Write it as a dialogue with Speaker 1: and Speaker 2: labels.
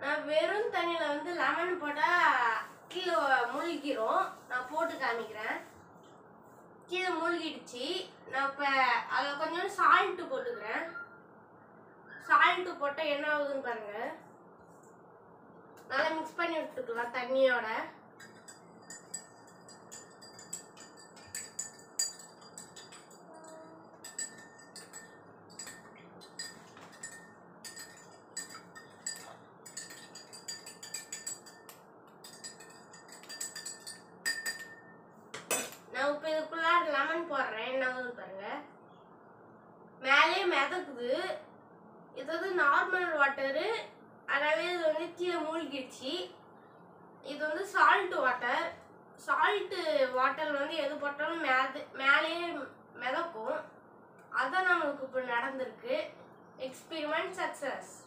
Speaker 1: நான் வெறும் தண்ணியில் வந்து லெமன் போட்டால் கீழே மூழ்கிரும் நான் போட்டு காமிக்கிறேன் கீழே மூழ்கிடுச்சு நான் இப்போ அதில் கொஞ்சம் சால்ட்டு போட்டுக்கிறேன் சால்ட்டு போட்டால் என்ன ஆகுதுன்னு பாருங்க நல்லா மிக்ஸ் பண்ணி விட்டுக்கலாம் தண்ணியோட நான் இப்போ இதுக்குள்ள லெமன் போடுறேன் என்ன ஆகுதுன்னு பாருங்க மேலே மிதக்குது இது வந்து நார்மல் வாட்டரு அதனால இது வந்து கீழே மூழ்கிடுச்சு இது வந்து சால்ட் வாட்டர் சால்ட்டு வாட்டர் வந்து எது போட்டாலும் மேது மேலேயே மிதக்கும் அதான் நம்மளுக்கு இப்போ நடந்திருக்கு எக்ஸ்பெரிமெண்ட் சக்ஸஸ்